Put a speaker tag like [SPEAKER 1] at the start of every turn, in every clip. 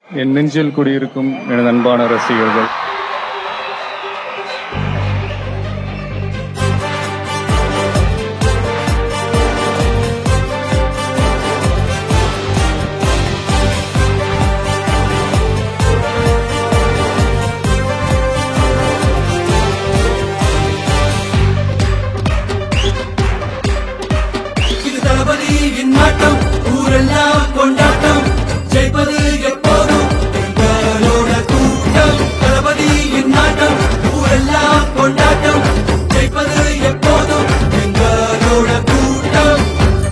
[SPEAKER 1] என் நெஞ்சில் குடியிருக்கும் எனது அன்பான ரசிகர்கள்
[SPEAKER 2] இது தளபதியின் நாட்டம் ஊரெல்லாம் கொண்டாட்டம் ஜெயிப்பது எப்போதும் எங்களோட கூட்டம் தளபதியின் நாட்டம் ஊரெல்லாம் கொண்டாட்டம் ஜெயிப்பது எப்போதும் எங்களோட கூட்டம்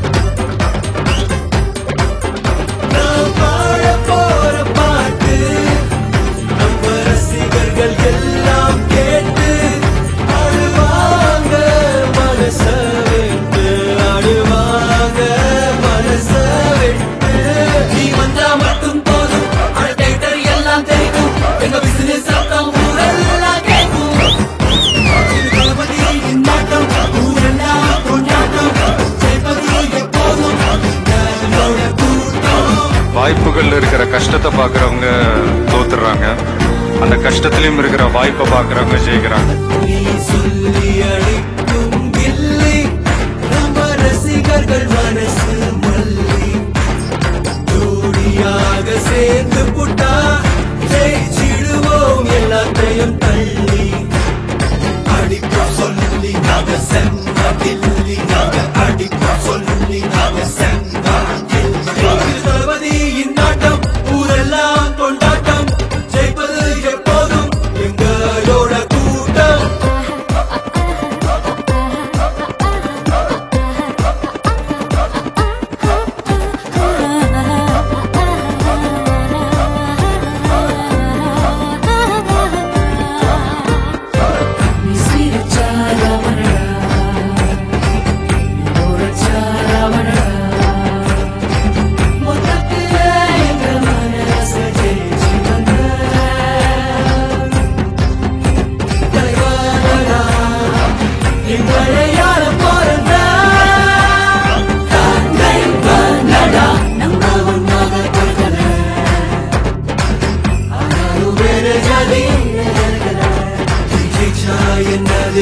[SPEAKER 2] நாம் வாழ போற பாட்டு நம்ம ரசிகர்கள் எல்லாம் கேட்டு ஆடுவாங்க மனச விட்டு ஆடுவாங்க மனச விட்டு நீ வந்தா மட்டும் போதும் அழைத்தர் எல்லாம் தெரியும் எங்க பிசினஸ் சத்தம் ஊரெல்லாம் கேட்கும் இது தளபதியின் நாட்டம் ஊரெல்லாம் கொண்டாட்டம் ஜெயிப்பது எப்போதும் எங்களோட கூட்டம்
[SPEAKER 1] வாய்ப்புகள் இருக்கிற கஷ்டத்தை பார்க்குறவங்க தோத்துடுறாங்க அந்த கஷ்டத்திலையும் இருக்கிற வாய்ப்பை பார்க்குறவங்க ஜெயிக்கிறாங்க
[SPEAKER 2] நீ சொல்லி அழைக்கும் இல்லை நம்ம ரசிகர்கள் மனசு மல்லி ஜோடியாக சேர்ந்து புட்டா ஜெயிச்சிடுவோம் எல்லாத்தையும் தள்ளி அடிப்பா சொல்லி நாங்க செம்ம கில்லி நாங்க அடிப்பா சொல்லி நாங்க செம்ம கில்லி தளபதியின் நாட்டம் ஊரெல்லாம் கொண்டாட்டம் ஜெயிப்பது எப்போதும் எங்களோட கூட்டம் மொத்தத்துல எங்க மனச ஜெயிச்சு வந்த தலைவரடா, எங்களை யார பிறந்த தந்தை கன்னடா, நம்ம ஒன்னாக பிறந்தன. ஆனாலும் வேற ஜாதி எங்களுக்கு. ஜெயிச்சா என்னது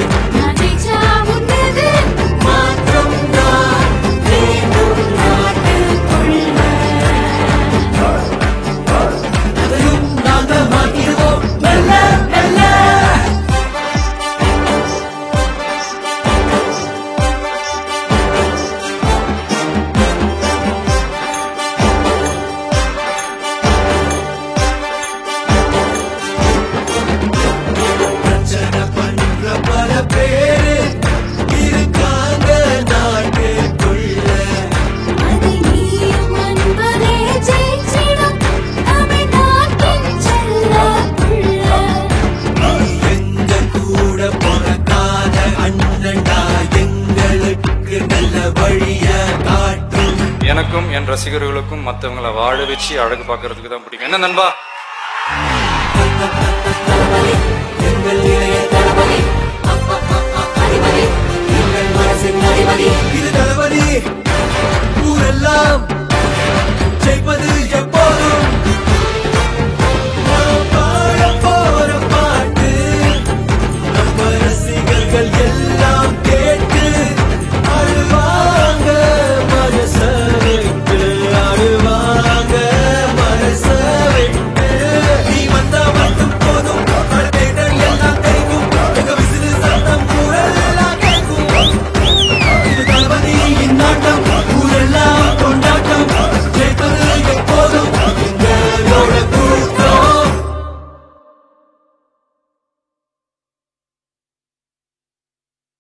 [SPEAKER 2] மாற்றம் தான் வேண்டும் நாட்டுக்குள்ள. அதையும் நாங்க மாத்திடுவோம் மெல்ல மெல்ல பிரச்சனை பண்ற பல பேரு இருக்காங்க நாட்டுக்குள்ள எங்க கூட பிறக்காத அண்ணன்டா எங்களுக்கு நல்ல வழிய காட்டும்
[SPEAKER 1] எனக்கும் என் ரசிகர்களுக்கும் மற்றவங்களை வாழ வச்சு அழகு பார்க்கறதுக்கு தான் பிடிக்கும் என்ன நண்பா
[SPEAKER 2] எங்கள் இளைய தளபதி எங்கள் மனசின் அதிபதி இது தளபதி ஊரெல்லாம் ஜெயிப்பது எப்ப